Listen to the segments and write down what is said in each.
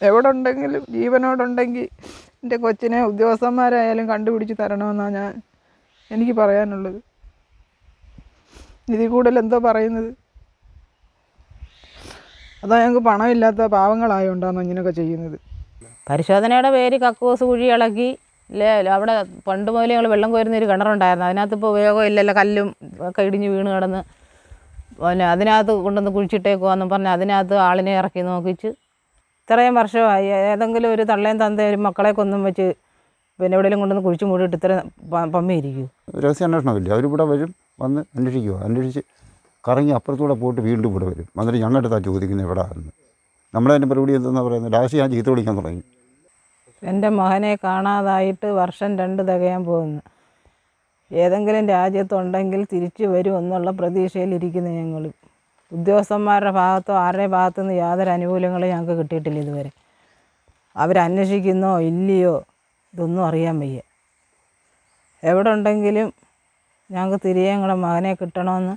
എവിടെ ഉണ്ടെങ്കിലും ജീവനോടുണ്ടെങ്കിൽ എൻ്റെ കൊച്ചിനെ ഉദ്യോഗസ്ഥന്മാരായാലും കണ്ടുപിടിച്ച് തരണമെന്നാണ് ഞാൻ എനിക്ക് പറയാനുള്ളത് ഇതിൽ കൂടുതൽ എന്തോ പറയുന്നത് അതാ ഞങ്ങൾക്ക് പണമില്ലാത്ത പാവങ്ങളായോണ്ടാണ് ഇങ്ങനെയൊക്കെ ചെയ്യുന്നത് പരിശോധനയുടെ പേര് കക്കൂസ് കുഴി ഇളക്കി ഇല്ലേ അവിടെ പണ്ട് മുതലേ ഞങ്ങൾ വെള്ളം കോരുന്ന ഒരു കിണറുണ്ടായിരുന്നു അതിനകത്ത് ഇപ്പോൾ ഉപയോഗം ഇല്ലല്ലോ കല്ലും ഒക്കെ ഇടിഞ്ഞ് വീണ് കിടന്ന് പിന്നെ അതിനകത്ത് കൊണ്ടുവന്ന് കുഴിച്ചിട്ടേക്കുവാന്നും പറഞ്ഞ് അതിനകത്ത് ആളിനെ ഇറക്കി നോക്കിച്ച് ഇത്രയും വർഷമായി ഏതെങ്കിലും ഒരു തള്ളയും തന്തയും ഒരു മക്കളെ കൊന്നും വെച്ച് പിന്നെ എവിടെയെങ്കിലും കൊണ്ടുവന്ന് കുഴിച്ച് മൂടിയിട്ട് ഇത്രയും പ- പമ്മിയിരിക്കും രഹസ്യ അന്വേഷണമില്ല അവരിവിടെ വരും വന്ന് അന്വേഷിക്കുക അന്വേഷിച്ച് കറങ്ങി അപ്പുറത്തൂടെ പോയിട്ട് വീണ്ടും ഇവിടെ വരും എന്നിട്ട് ഞങ്ങളുടെ അടുത്താണ് ചോദിക്കുന്നത് എവിടെ ആയിരുന്നു നമ്മളതിൻ്റെ മറുപടി എന്തെന്നാണ് പറയുന്നത് ലാസ്റ്റ് ഞാൻ ചീത്ത വിളിക്കാൻ തുടങ്ങി എൻ്റെ മകനെ കാണാതായിട്ട് വർഷം രണ്ട് തികയാൻ പോകുന്നു ഏതെങ്കിലും രാജ്യത്തുണ്ടെങ്കിൽ തിരിച്ചു വരും എന്നുള്ള പ്രതീക്ഷയിലിരിക്കുന്നു ഞങ്ങൾ ഉദ്യോഗസ്ഥന്മാരുടെ ഭാഗത്തോ ആരുടെ ഭാഗത്തു നിന്ന് യാതൊരു അനുകൂലങ്ങളും ഞങ്ങൾക്ക് കിട്ടിയിട്ടില്ല ഇതുവരെ അവരന്വേഷിക്കുന്നോ ഇല്ലയോ ഇതൊന്നും അറിയാൻ വയ്യ എവിടെ ഉണ്ടെങ്കിലും ഞങ്ങൾക്ക് തിരികെ ഞങ്ങളുടെ മകനെ കിട്ടണമെന്ന്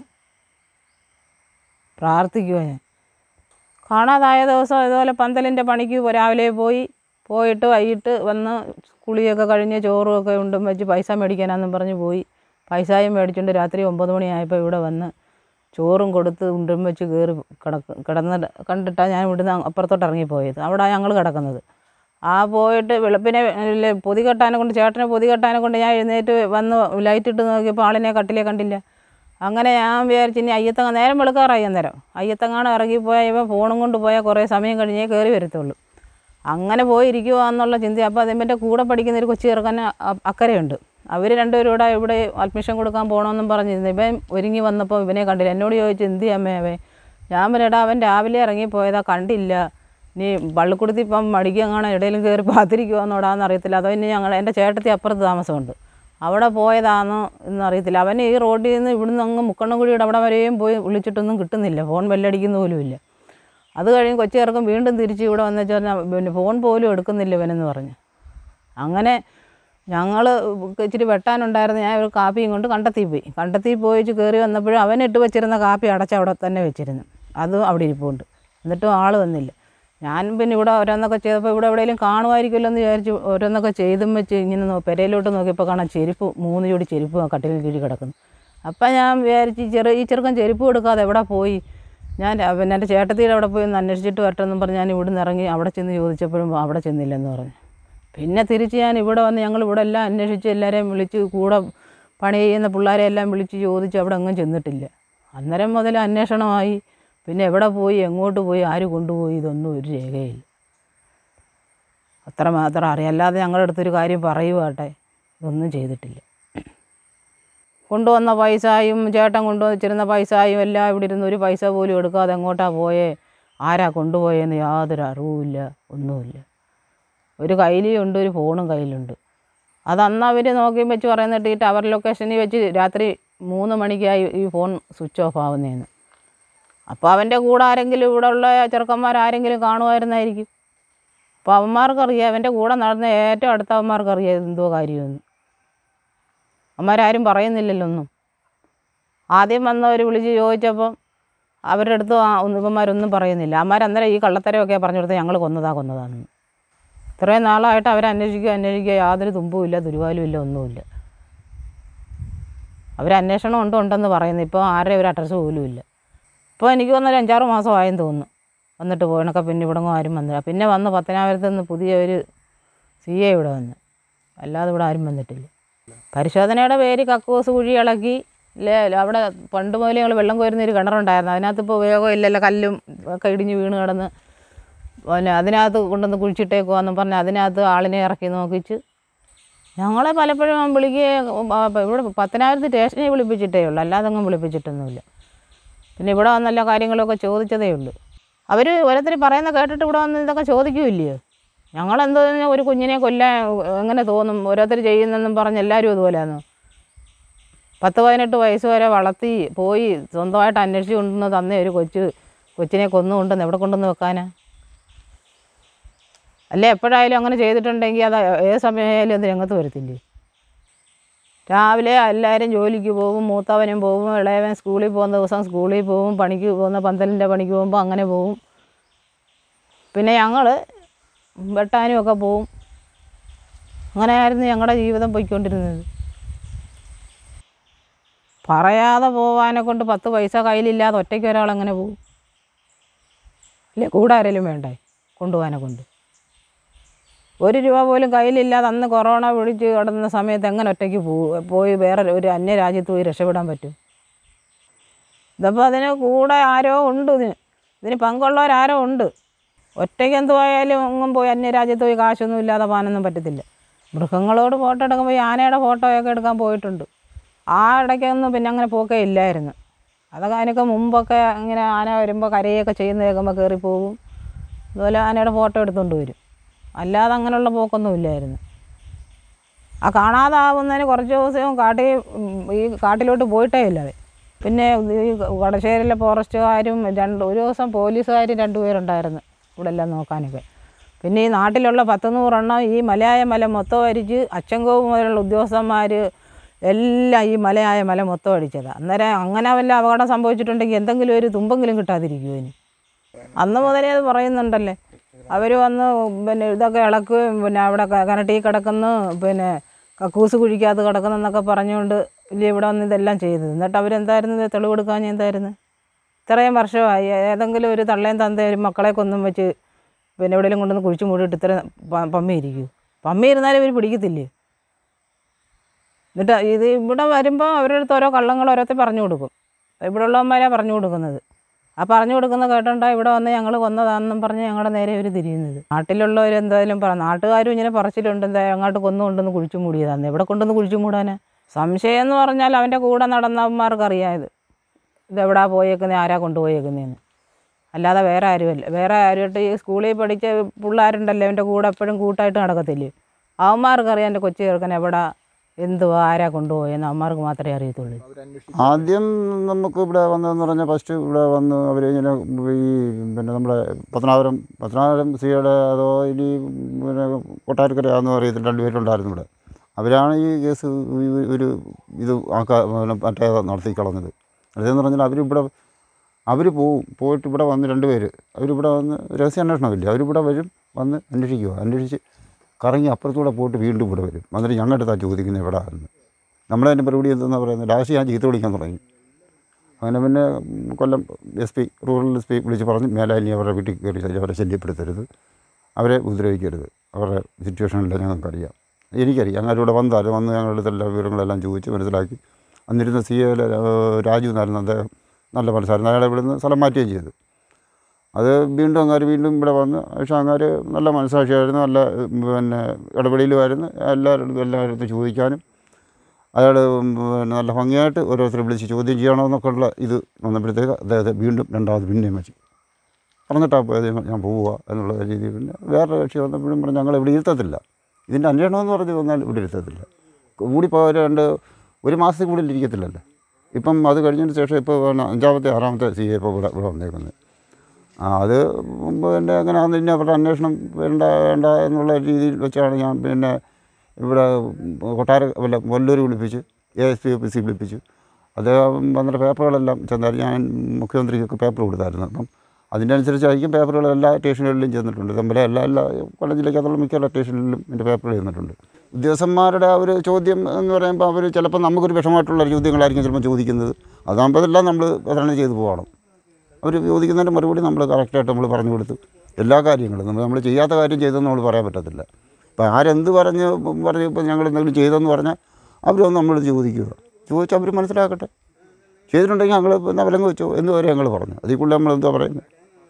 പ്രാർത്ഥിക്കുക ഞാൻ കാണാതായ ദിവസം ഇതുപോലെ പന്തലിൻ്റെ പണിക്ക് രാവിലെ പോയി പോയിട്ട് വൈകിട്ട് വന്ന് കുളിയൊക്കെ കഴിഞ്ഞ് ചോറും ഒക്കെ ഉണ്ടും വെച്ച് പൈസ മേടിക്കാനാന്നും പറഞ്ഞ് പോയി പൈസയും മേടിച്ചുകൊണ്ട് രാത്രി ഒമ്പത് മണിയായപ്പോൾ ഇവിടെ വന്ന് ചോറും കൊടുത്ത് ഉണ്ടും വെച്ച് കയറി കിടക്ക് കിടന്ന് കണ്ടിട്ടാണ് ഞാൻ ഇവിടുന്ന് അപ്പുറത്തോട്ട് ഇറങ്ങിപ്പോയത് അവിടെ ഞങ്ങൾ കിടക്കുന്നത് ആ പോയിട്ട് വെളുപ്പിനെ ഇല്ലേ പൊതി കെട്ടാനെ കൊണ്ട് ചേട്ടനെ പൊതി കെട്ടാനെ കൊണ്ട് ഞാൻ എഴുന്നേറ്റ് വന്ന് ലൈറ്റ് ഇട്ട് നോക്കിയപ്പോൾ ആളിനെ കട്ടിലേ കണ്ടില്ല അങ്ങനെ ഞാൻ വിചാരിച്ചു ഇനി അയ്യത്തങ്ങ നേരം വെളുക്കാറായി അന്നേരം അയ്യത്തങ്ങാണ് ഇറങ്ങിപ്പോയാൽ ഇവ ഫോണും കൊണ്ട് പോയാൽ കുറേ സമയം കഴിഞ്ഞേ കയറി വരത്തുള്ളൂ അങ്ങനെ പോയിരിക്കുക എന്നുള്ള ചിന്ത അപ്പോൾ അതിൻ്റെ കൂടെ പഠിക്കുന്ന ഒരു കൊച്ചു ചെറുക്കൻ അ- അക്കരെയുണ്ട് അവർ രണ്ടുപേരും കൂടെ ഇവിടെ അഡ്മിഷൻ കൊടുക്കാൻ പോകണമെന്നും പറഞ്ഞിരുന്നു ഇവൻ ഒരുങ്ങി വന്നപ്പോൾ ഇവനെ കണ്ടില്ല എന്നോട് ചോദിച്ചു എന്ത് അമ്മേ അവൻ ഞാൻ പറയടാ അവൻ രാവിലെ ഇറങ്ങിപ്പോയതാ കണ്ടില്ല നീ പള്ളിക്കുടുത്തി ഇപ്പം മടിക്കങ്ങാണോ എവിടെയെങ്കിലും കയറി പാത്തിരിക്കുവാന്നോടാന്ന് അറിയത്തില്ല അതോ ഇനി ഞങ്ങൾ എൻ്റെ ചേട്ടത്തി അപ്പുറത്ത് താമസമുണ്ട് അവിടെ പോയതാണോ എന്നറിയത്തില്ല അവൻ ഈ റോഡിൽ നിന്ന് ഇവിടുന്ന് അങ്ങ് മുക്കണ്ണൻകുഴിയുടെ അവിടെ വരെയും പോയി വിളിച്ചിട്ടൊന്നും കിട്ടുന്നില്ല ഫോൺ ബെല്ലടിക്കുന്ന പോലും ഇല്ല അത് കഴിഞ്ഞ് കൊച്ചു ചെറുക്കൻ വീണ്ടും തിരിച്ച് ഇവിടെ വന്നു വെച്ചാൽ പിന്നെ ഫോൺ പോലും എടുക്കുന്നില്ല ഇവനെന്ന് പറഞ്ഞ് അങ്ങനെ ഞങ്ങൾ ഇച്ചിരി വെട്ടാനുണ്ടായിരുന്നു ഞാൻ ഒരു കാപ്പിയും കൊണ്ട് കണ്ടെത്തി പോയി കണ്ടെത്തി പോയിച്ച് കയറി വന്നപ്പോഴും അവൻ ഇട്ട് വെച്ചിരുന്ന കാപ്പി അടച്ച് അവിടെ തന്നെ വെച്ചിരുന്നു അതും അവിടെ ഇരിപ്പുണ്ട് എന്നിട്ടും ആൾ വന്നില്ല ഞാൻ പിന്നെ ഇവിടെ ഓരോന്നൊക്കെ ചെയ്തപ്പോൾ ഇവിടെ എവിടെയെങ്കിലും കാണുമായിരിക്കുമല്ലോ എന്ന് വിചാരിച്ച് ഓരോന്നൊക്കെ ചെയ്തും വെച്ച് ഇങ്ങനെ നോ പെരയിലോട്ട് നോക്കിയപ്പോൾ കാണാം ചെരുപ്പ് മൂന്ന് ജോഡി ചെരുപ്പ് ആ കട്ടിലിന് കീഴിൽ കിടക്കുന്നു അപ്പം ഞാൻ വിചാരിച്ച് ഈ ചെറു ഈ ചെറുക്കൻ ചെരുപ്പ് കൊടുക്കാതെ എവിടെ പോയി ഞാൻ ര- പിന്നെ എൻ്റെ ചേട്ടത്തിയുടെ അവിടെ പോയി ഒന്ന് അന്വേഷിച്ചിട്ട് വരട്ടെന്നും പറഞ്ഞ് ഞാൻ ഇവിടുന്ന് ഇറങ്ങി അവിടെ ചെന്ന് ചോദിച്ചപ്പോഴും അവിടെ ചെന്നില്ലെന്ന് പറഞ്ഞു പിന്നെ തിരിച്ച് ഞാൻ ഇവിടെ വന്ന് ഞങ്ങൾ ഇവിടെ എല്ലാം അന്വേഷിച്ച് എല്ലാവരെയും വിളിച്ച് കൂടെ പണി ചെയ്യുന്ന പിള്ളേരെ എല്ലാം വിളിച്ച് ചോദിച്ച് അവിടെ എങ്ങും ചെന്നിട്ടില്ല അന്നേരം മുതൽ അന്വേഷണമായി പിന്നെ എവിടെ പോയി എങ്ങോട്ട് പോയി ആര് കൊണ്ടുപോയി ഇതൊന്നും ഒരു രേഖയില്ല അത്ര മാത്രം അറിയാം അല്ലാതെ ഞങ്ങളുടെ അടുത്തൊരു കാര്യം പറയുവാട്ടെ ഇതൊന്നും ചെയ്തിട്ടില്ല കൊണ്ടുവന്ന പൈസയും ചേട്ടൻ കൊണ്ടുവച്ചിരുന്ന പൈസയും എല്ലാം ഇവിടെ ഇരുന്ന് ഒരു പൈസ പോലും എടുക്കാതെ എങ്ങോട്ടാ പോയേ ആരാ കൊണ്ടുപോയെന്ന് യാതൊരു അറിവുമില്ല ഒന്നുമില്ല ഒരു കയ്യിലും ഉണ്ട് ഒരു ഫോണും കയ്യിലുണ്ട് അത് അന്ന് അവർ നോക്കി വെച്ച് പറയുന്നിട്ട് ഈ ടവർ ലൊക്കേഷനിൽ വെച്ച് രാത്രി മൂന്ന് മണിക്കായി ഈ ഫോൺ സ്വിച്ച് ഓഫ് ആവുന്നതെന്ന് അപ്പോൾ അവൻ്റെ കൂടെ ആരെങ്കിലും ഇവിടെ ഉള്ള ചെറുക്കന്മാർ ആരെങ്കിലും കാണുമായിരുന്നായിരിക്കും അപ്പോൾ അവന്മാർക്കറിയാം അവൻ്റെ കൂടെ നടന്ന ഏറ്റവും അടുത്ത അവന്മാർക്കറിയാം ഇത് എന്തോ കാര്യമെന്ന് അവന്മാരാരും പറയുന്നില്ലല്ലോ ഒന്നും ആദ്യം വന്നവർ വിളിച്ച് ചോദിച്ചപ്പം അവരുടെ അടുത്ത് ആ ഒന്നും ഇവന്മാരൊന്നും പറയുന്നില്ല അവന്മാർ അന്നേരം ഈ കള്ളത്തരമൊക്കെ പറഞ്ഞു കൊടുത്ത് ഞങ്ങൾ കൊന്നതാ കൊന്നതാണെന്ന് ഇത്രയും നാളായിട്ട് അവർ അന്വേഷിക്കുക അന്വേഷിക്കുക യാതൊരു തുമ്പുമില്ല ദുരുവാലുമില്ല ഒന്നുമില്ല അവർ അന്വേഷണം ഉണ്ട് ഉണ്ടെന്ന് പറയുന്നു ഇപ്പോൾ ആരുടെ ഒരു അഡ്രസ്സ് പോലും ഇല്ല ഇപ്പോൾ എനിക്ക് വന്നൊരു അഞ്ചാറ് മാസമായെന്ന് തോന്നുന്നു വന്നിട്ട് പോയണൊക്കെ പിന്നെ ഇവിടെങ്ങും ആരും വന്നില്ല പിന്നെ വന്ന് പത്തനാപുരത്ത് നിന്ന് പുതിയ ഒരു സി എ ഇവിടെ വന്ന് അല്ലാതെ ഇവിടെ ആരും വന്നിട്ടില്ല പരിശോധനയുടെ പേര് കക്കൂസ് കുഴി ഇളക്കി ഇല്ലേ അവിടെ പണ്ട് മുതലേ ഞങ്ങൾ വെള്ളം കോരുന്ന ഒരു കിണറുണ്ടായിരുന്നു അതിനകത്ത് ഇപ്പോൾ ഉപയോഗം ഇല്ലല്ലോ കല്ലും ഒക്കെ ഇടിഞ്ഞ് വീണ് കിടന്ന് പിന്നെ അതിനകത്ത് കൊണ്ടുവന്ന് കുഴിച്ചിട്ടേക്കുവാന്നും പറഞ്ഞ് അതിനകത്ത് ആളിനെ ഇറക്കി നോക്കിച്ച് ഞങ്ങളെ പലപ്പോഴും വിളിക്കുകയും ഇവിടെ പത്തനായിരത്തി സ്റ്റേഷനിൽ വിളിപ്പിച്ചിട്ടേ ഉള്ളൂ അല്ലാതെ ഒന്നും വിളിപ്പിച്ചിട്ടൊന്നുമില്ല പിന്നെ ഇവിടെ വന്നല്ല കാര്യങ്ങളൊക്കെ ചോദിച്ചതേ ഉള്ളൂ അവർ ഓരോരുത്തർ പറയുന്ന കേട്ടിട്ട് ഇവിടെ വന്ന് ഇതൊക്കെ ചോദിക്കുമില്ലയോ ഞങ്ങളെന്തോ ഒരു കുഞ്ഞിനെ കൊല്ലാൻ എങ്ങനെ തോന്നും ഓരോരുത്തർ ചെയ്യുന്നെന്നും പറഞ്ഞ് എല്ലാവരും അതുപോലെയാണോ പത്ത് പതിനെട്ട് വയസ്സ് വരെ വളർത്തി പോയി സ്വന്തമായിട്ട് അന്വേഷിച്ച് കൊണ്ടുവന്ന് തന്ന ഒരു കൊച്ചു കൊച്ചിനെ കൊന്നു കൊണ്ടുവന്ന് എവിടെ കൊണ്ടുവന്ന് വെക്കാനാ അല്ലേ എപ്പോഴായാലും അങ്ങനെ ചെയ്തിട്ടുണ്ടെങ്കിൽ അത് ഏത് സമയമായാലും അത് രംഗത്ത് വരത്തില്ലേ രാവിലെ എല്ലാവരും ജോലിക്ക് പോകും മൂത്തവനും പോകും ഇളയവൻ സ്കൂളിൽ പോകുന്ന ദിവസം സ്കൂളിൽ പോകും പണിക്ക് പോകുന്ന പന്തലിൻ്റെ പണിക്ക് പോകുമ്പോൾ അങ്ങനെ പോകും പിന്നെ ഞങ്ങൾ വെട്ടാനും ഒക്കെ പോവും അങ്ങനെയായിരുന്നു ഞങ്ങളുടെ ജീവിതം പോയിക്കൊണ്ടിരുന്നത് പറയാതെ പോവാനെ കൊണ്ട് പത്ത് പൈസ കയ്യിലില്ലാതെ ഒറ്റയ്ക്ക് ഒരാൾ എങ്ങനെ പോവും അല്ലേ കൂടെ ആരെങ്കിലും വേണ്ടേ കൊണ്ടുപോകാനെ കൊണ്ട് ഒരു രൂപ പോലും കയ്യിലില്ലാതെ അന്ന് കൊറോണ പിടിച്ച് കിടന്ന സമയത്ത് എങ്ങനെ ഒറ്റയ്ക്ക് പോകും പോയി വേറെ ഒരു അന്യ രാജ്യത്ത് പോയി രക്ഷപ്പെടാൻ പറ്റും ഇതപ്പോൾ അതിന് കൂടെ ആരോ ഉണ്ട് ഇതിന് ഇതിന് പങ്കുള്ളവരാരോ ഉണ്ട് ഒറ്റയ്ക്ക് എന്ത് പോയാലും ഒന്നും പോയി അന്യ രാജ്യത്ത് പോയി കാശൊന്നും ഇല്ലാതെ പോകാനൊന്നും പറ്റത്തില്ല മൃഗങ്ങളോട് ഫോട്ടോ എടുക്കുമ്പോൾ ഈ ആനയുടെ ഫോട്ടോയൊക്കെ എടുക്കാൻ പോയിട്ടുണ്ട് ആ ഇടയ്ക്കൊന്നും പിന്നെ അങ്ങനെ പോക്കേ ഇല്ലായിരുന്നു അതൊക്കെ അതിനൊക്കെ മുമ്പൊക്കെ ഇങ്ങനെ ആന വരുമ്പോൾ കരയൊക്കെ ചെയ്യുന്ന കേൾക്കുമ്പോൾ കയറി പോകും അതുപോലെ ആനയുടെ ഫോട്ടോ എടുത്തുകൊണ്ട് വരും അല്ലാതെ അങ്ങനെയുള്ള പോക്കൊന്നും ഇല്ലായിരുന്നു ആ കാണാതാവുന്നതിന് കുറച്ച് ദിവസം കാട്ടിൽ ഉം, ഈ കാട്ടിലോട്ട് പോയിട്ടേ ഇല്ല അവൻ പിന്നെ ഈ വടശ്ശേരിയിലെ ഫോറസ്റ്റുകാരും രണ്ട് ഒരു ദിവസം പോലീസുകാർ രണ്ടുപേരുണ്ടായിരുന്നു ഇവിടെ എല്ലാം നോക്കാനൊക്കെ പിന്നെ ഈ നാട്ടിലുള്ള പത്ത് നൂറെണ്ണം ഈ മലയായ മല മൊത്തം അരിച്ച് അച്ചൻകോവ് മുതലുള്ള ഉദ്യോഗസ്ഥന്മാർ എല്ലാം ഈ മലയായ മല മൊത്തം അടിച്ചതാണ് അന്നേരം അങ്ങനെ വല്ല അപകടം സംഭവിച്ചിട്ടുണ്ടെങ്കിൽ എന്തെങ്കിലും ഒരു തുമ്പെങ്കിലും കിട്ടാതിരിക്കുമോ ഇനി അന്ന് മുതലേ അത് പറയുന്നുണ്ടല്ലേ അവർ വന്ന് പിന്നെ ഇതൊക്കെ ഇളക്കുകയും പിന്നെ അവിടെ ക- കിണറ്റിൽ കിടക്കുന്നു പിന്നെ കക്കൂസ് കുഴിക്കകത്ത് കിടക്കുന്നു എന്നൊക്കെ പറഞ്ഞുകൊണ്ട് ഇല്ലേ ഇവിടെ വന്ന് ഇതെല്ലാം ചെയ്തത് എന്നിട്ട് അവരെന്തായിരുന്നു ഇത് തെളിവെടുക്കാൻ എന്തായിരുന്നു ഇത്രയും വർഷമായി ഏതെങ്കിലും ഒരു തള്ളയും തന്തയും ഒരു മക്കളെ കൊന്നും വെച്ച് പിന്നെ എവിടെയെങ്കിലും കൊണ്ടുവന്ന് കുഴിച്ചു മൂടിയിട്ട് ഇത്ര പ- പമ്മി ഇരിക്കൂ പമ്മി ഇരുന്നാലും ഇവർ പിടിക്കത്തില്ലേ എന്നിട്ട് ഇത് ഇവിടെ വരുമ്പോൾ അവരുടെ അടുത്ത് ഓരോ കള്ളങ്ങൾ ഓരോരുത്തർ പറഞ്ഞു കൊടുക്കും ഇവിടെ ഉള്ളവന്മാരാണ് പറഞ്ഞു കൊടുക്കുന്നത് ആ പറഞ്ഞു കൊടുക്കുന്ന കേട്ടോണ്ടാ ഇവിടെ വന്ന് ഞങ്ങൾ കൊന്നതാണെന്നും പറഞ്ഞ് ഞങ്ങളുടെ നേരെ ഇവർ തിരിയുന്നത് നാട്ടിലുള്ളവർ എന്തായാലും പറ നാട്ടുകാരും ഇങ്ങനെ പറച്ചിലുണ്ട് എന്താ അങ്ങോട്ട് കൊന്നുകൊണ്ടൊന്ന് കുഴിച്ചു മൂടിയതാന്ന് എവിടെ കൊണ്ടൊന്ന് കുഴിച്ചു മൂടാനാ സംശയം എന്ന് പറഞ്ഞാൽ അവൻ്റെ കൂടെ നടന്നവന്മാർക്ക് അറിയാം ഇത് ഇതെവിടാ പോയേക്കുന്നത് ആരാ കൊണ്ടുപോയേക്കുന്നതെന്ന് അല്ലാതെ വേറെ ആരുമല്ല വേറെ ആരുമായിട്ട് ഈ സ്കൂളിൽ പഠിച്ച പിള്ളേരുണ്ടല്ലോ അവൻ്റെ കൂടെ എപ്പോഴും കൂട്ടായിട്ട് നടക്കത്തില്ലേ അവന്മാർക്ക് അറിയാം എൻ്റെ കൊച്ചു ചെറുക്കൻ എവിടാ എന്തുവാ ആരാ കൊണ്ടുപോയെന്ന് അവന്മാർക്ക് മാത്രമേ അറിയത്തുള്ളൂ ആദ്യം നമുക്ക് ഇവിടെ വന്നതെന്ന് പറഞ്ഞാൽ ഫസ്റ്റ് ഇവിടെ വന്ന് അവർ ഇങ്ങനെ ഈ പിന്നെ നമ്മുടെ പത്തനാപുരം പത്തനാപുരം സിയുടെ അതോ ഇനി പിന്നെ കൊട്ടാരക്കരയാണെന്ന് അറിയത്തില്ല രണ്ടുപേരുണ്ടായിരുന്നു ഇവിടെ അവരാണ് ഈ കേസ് ഈ ഒരു ഇത് ആക്കാ പിന്നെ മറ്റേ നടത്തി കളഞ്ഞത് അതെന്ന് പറഞ്ഞാൽ അവരിവിടെ അവർ പോവും പോയിട്ട് ഇവിടെ വന്ന് രണ്ട് പേര് അവരിവിടെ വന്ന് രഹസ്യ അന്വേഷണമില്ല അവരിവിടെ വരും വന്ന് അന്വേഷിക്കുക അന്വേഷിച്ച് കറങ്ങി അപ്പുറത്തൂടെ പോയിട്ട് വീണ്ടും ഇവിടെ വരും എന്നിട്ട് ഞങ്ങളുടെ അടുത്താണ് ചോദിക്കുന്നത് എവിടെ ആയിരുന്നു നമ്മളതിൻ്റെ മറുപടി എന്തെന്നാ പറയുന്നത് ലാസ്റ്റ് ഞാൻ ചീത്ത വിളിക്കാൻ തുടങ്ങി അങ്ങനെ പിന്നെ ഉം, Kollam S P rural S P വിളിച്ച് പറഞ്ഞ് മേലാലിനി അവരുടെ വീട്ടിൽ കയറി ശല്യം- അവരെ ശല്യപ്പെടുത്തരുത് അവരെ ഉപദ്രവിക്കരുത് അവരുടെ സിറ്റുവേഷനെല്ലാം ഞങ്ങൾക്കറിയാം എനിക്കറിയാം ഞങ്ങളുടെ ഇവിടെ വന്നാൽ വന്ന് ഞങ്ങളുടെ അടുത്ത് എല്ലാ വിവരങ്ങളെല്ലാം ചോദിച്ച് മനസ്സിലാക്കി അന്നിരുന്ന സി എ രാജു എന്നായിരുന്നു അദ്ദേഹം നല്ല മനസ്സായിരുന്നു അയാളെ ഇവിടുന്ന് സ്ഥലം മാറ്റുകയും ചെയ്തു അത് വീണ്ടും അങ്ങാര് വീണ്ടും ഇവിടെ വന്ന് പക്ഷേ അങ്ങാര് നല്ല മനസ്സാക്ഷിയായിരുന്നു നല്ല ഉം, പിന്നെ ഇടപെടലുമായിരുന്നു എല്ലാവരും എല്ലാവരും ചോദിക്കാനും അയാൾ പിന്നെ നല്ല ഭംഗിയായിട്ട് ഓരോരുത്തരെ വിളിച്ച് ചോദ്യം ചെയ്യണമെന്നൊക്കെ ഉള്ള ഇത് വന്നപ്പോഴത്തേക്ക് അദ്ദേഹത്തെ വീണ്ടും രണ്ടാമത് പിന്നെയും വെച്ച് പറഞ്ഞിട്ടാണ് പോയത് ഞാൻ പോവുക എന്നുള്ള രീതിയിൽ പിന്നെ വേറൊരു കക്ഷി വന്നപ്പോഴും പറഞ്ഞു ഞങ്ങൾ ഇവിടെ ഇരുത്തത്തില്ല ഇതിൻ്റെ അന്വേഷണം എന്ന് പറഞ്ഞ് വന്നാൽ ഇവിടെ ഇരുത്തത്തില്ല കൂടിപ്പോയ രണ്ട് ഒരു മാസത്തിൽ കൂടുതൽ ഇരിക്കത്തില്ലല്ലോ ഇപ്പം അത് കഴിഞ്ഞതിന് ശേഷം ഇപ്പോൾ പിന്നെ അഞ്ചാമത്തെ ആറാമത്തെ സി എ ഇപ്പോൾ ഇവിടെ ഇവിടെ വന്നേക്കുന്നത് ആ അത് പിന്നെ അങ്ങനെ അതിന് അവരുടെ അന്വേഷണം വേണ്ട വേണ്ട എന്നുള്ള രീതിയിൽ വെച്ചാണ് ഞാൻ പിന്നെ ഇവിടെ കൊട്ടാര വല്ല കൊല്ലൂർ വിളിപ്പിച്ച് എ എസ് പി ഓഫീസിൽ വിളിപ്പിച്ചു അദ്ദേഹം വന്നിട്ട് പേപ്പറുകളെല്ലാം ചെന്നാലും ഞാൻ മുഖ്യമന്ത്രിക്കൊക്കെ പേപ്പർ കൊടുത്തായിരുന്നു അപ്പം അതിൻ്റെ അനുസരിച്ചായിരിക്കും പേപ്പറുകൾ എല്ലാ സ്റ്റേഷനുകളിലും ചെന്നിട്ടുണ്ട് തമ്മിലെ എല്ലാ എല്ലാ കൊല്ലം ജില്ലയ്ക്കകത്തുള്ള മിക്ക എല്ലാ സ്റ്റേഷനിലും എൻ്റെ പേപ്പറുകൾ ചെന്നിട്ടുണ്ട് ഉദ്യോഗസ്ഥന്മാരുടെ ആ ഒരു ചോദ്യം എന്ന് പറയുമ്പോൾ അവർ ചിലപ്പോൾ നമുക്കൊരു വിഷമമായിട്ടുള്ള ചോദ്യങ്ങളായിരിക്കും ചിലപ്പോൾ ചോദിക്കുന്നത് അതാകുമ്പോൾ അതെല്ലാം നമ്മൾ പ്രധാനം ചെയ്തു പോകണം അവർ ചോദിക്കുന്നതിൻ്റെ മറുപടി നമ്മൾ കറക്റ്റായിട്ട് നമ്മൾ പറഞ്ഞു കൊടുത്തു എല്ലാ കാര്യങ്ങളും നമ്മൾ നമ്മൾ ചെയ്യാത്ത കാര്യം ചെയ്തെന്ന് നമ്മൾ പറയാൻ പറ്റത്തില്ല ഇപ്പം ആരെന്ത് പറഞ്ഞ് പറഞ്ഞ് ഇപ്പം ഞങ്ങൾ എന്തെങ്കിലും ചെയ്തെന്ന് പറഞ്ഞാൽ അവരൊന്ന് നമ്മൾ ചോദിക്കുക ചോദിച്ചാൽ അവർ മനസ്സിലാക്കട്ടെ ചെയ്തിട്ടുണ്ടെങ്കിൽ ഞങ്ങൾ എന്നാൽ വിലങ്ങ് വെച്ചോ എന്ന് വരെ ഞങ്ങൾ പറഞ്ഞു അതിൽ കൂടുതൽ നമ്മൾ എന്താ പറയുന്നത്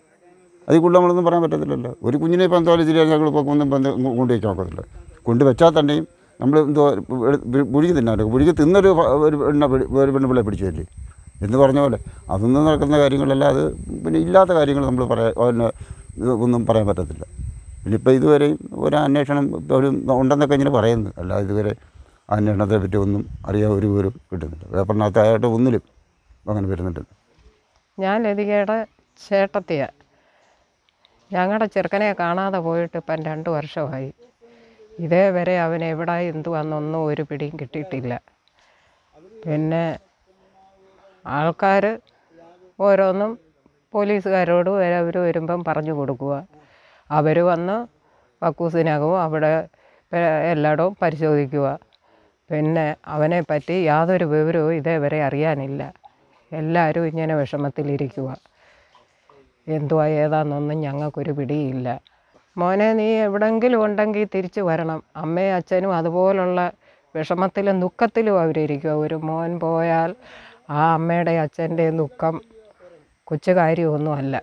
അതിൽ കൂടുതൽ നമ്മളൊന്നും പറയാൻ പറ്റത്തില്ലല്ലോ ഒരു കുഞ്ഞിനെ ഇപ്പം എന്തായാലും ശരിയാണ് ഞങ്ങൾ ഇപ്പോൾ ഒന്നും കൊണ്ട് വയ്ക്കാൻ ഒക്കത്തില്ല കൊണ്ട് വെച്ചാൽ തന്നെയും നമ്മൾ എന്തോ പുഴുകി തിന്നാലോ പുഴുകി തിന്നൊരു പ- ഒരു പെണ്ണ പിടി- ഒരു പെണ്ണുപിള്ളെ പിടിച്ചല്ലേ എന്ന് പറഞ്ഞ പോലെ അതൊന്നും നടക്കുന്ന കാര്യങ്ങളല്ല അത് പിന്നെ ഇല്ലാത്ത കാര്യങ്ങൾ നമ്മൾ പറയാൻ പിന്നെ ഇത് ഒന്നും പറയാൻ പറ്റത്തില്ല പിന്നെ ഇപ്പോൾ ഇതുവരെയും ഒരു അന്വേഷണം ഒരു ഉണ്ടെന്നൊക്കെ ഇങ്ങനെ പറയുന്നു അല്ല ഇതുവരെ ആ അന്വേഷണത്തെ പറ്റി ഒന്നും അറിയാൻ ഒരു വിവരം കിട്ടുന്നില്ല പേപ്പറിനകത്തായിട്ട് ഒന്നിലും അങ്ങനെ വരുന്നുണ്ട് ഞാൻ ലതികയുടെ ചേട്ടത്തിയാണ് ഞങ്ങളുടെ ചെറുക്കനെ കാണാതെ പോയിട്ട് ഇപ്പം രണ്ട് വർഷമായി ഇതേവരെ അവൻ എവിടെ എന്തുവാന്നൊന്നും ഒരു പിടിയും കിട്ടിയിട്ടില്ല പിന്നെ ആൾക്കാർ ഓരോന്നും പോലീസുകാരോട് അവർ വരുമ്പം പറഞ്ഞു കൊടുക്കുക അവർ വന്ന് കക്കൂസിനകവും അവിടെ പെ- എല്ലായിടവും പരിശോധിക്കുക പിന്നെ അവനെ പറ്റി യാതൊരു വിവരവും ഇതേവരെ അറിയാനില്ല എല്ലാവരും ഇങ്ങനെ വിഷമത്തിലിരിക്കുക എന്തുവാ ഏതാണെന്നൊന്നും ഞങ്ങൾക്കൊരു പിടിയില്ല മോനെ നീ എവിടെങ്കിലും ഉണ്ടെങ്കിൽ തിരിച്ചു വരണം അമ്മയും അച്ഛനും അതുപോലുള്ള വിഷമത്തിലും ദുഃഖത്തിലും അവരിയ്ക്കുക ഒരു മോൻ പോയാൽ ആ അമ്മയുടെ അച്ഛൻ്റെയും ദുഃഖം കൊച്ചു കാര്യമൊന്നുമല്ല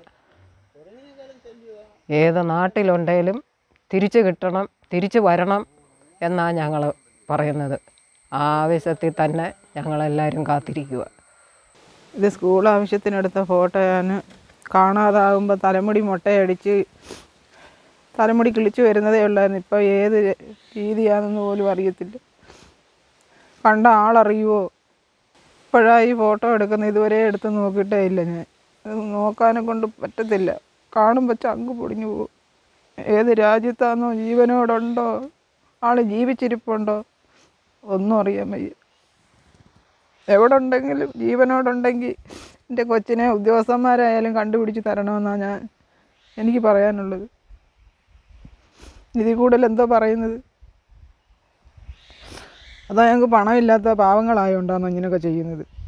ഏത് നാട്ടിലുണ്ടെങ്കിലും തിരിച്ചു കിട്ടണം തിരിച്ചു വരണം എന്നാണ് ഞങ്ങൾ പറയുന്നത് ആ ആവശ്യത്തിൽ തന്നെ ഞങ്ങളെല്ലാവരും കാത്തിരിക്കുക ഇത് സ്കൂൾ ആവശ്യത്തിനെടുത്ത ഫോട്ടോയാണ് കാണാതാകുമ്പോൾ തലമുടി മുട്ടയടിച്ച് തലമുടി കിളിച്ചു വരുന്നതേ ഉള്ളായിരുന്നു ഇപ്പോൾ ഏത് രീതിയാണെന്ന് പോലും അറിയത്തില്ല കണ്ട ആളറിയുമോ ഇപ്പോഴാണ് ഈ ഫോട്ടോ എടുക്കുന്നത് ഇതുവരെ എടുത്ത് നോക്കിയിട്ടേ ഇല്ല ഞാൻ ഇത് നോക്കാനെ കൊണ്ട് പറ്റത്തില്ല കാണുമ്പോൾ ചങ്ക് പൊടിഞ്ഞു പോകും ഏത് രാജ്യത്താണോ ജീവനോടുണ്ടോ ആൾ ജീവിച്ചിരിപ്പുണ്ടോ ഒന്നും അറിയാൻ വയ്യ എവിടെ ഉണ്ടെങ്കിലും ജീവനോടുണ്ടെങ്കിൽ എൻ്റെ കൊച്ചിനെ ഉദ്യോഗസ്ഥന്മാരായാലും കണ്ടുപിടിച്ച് തരണമെന്നാണ് ഞാൻ എനിക്ക് പറയാനുള്ളത് ഇതിൽ കൂടുതൽ എന്തോ പറയുന്നത് അതോ ഞങ്ങൾക്ക് പണമില്ലാത്ത പാവങ്ങളായോണ്ടാണോ ഇങ്ങനെയൊക്കെ ചെയ്യുന്നത്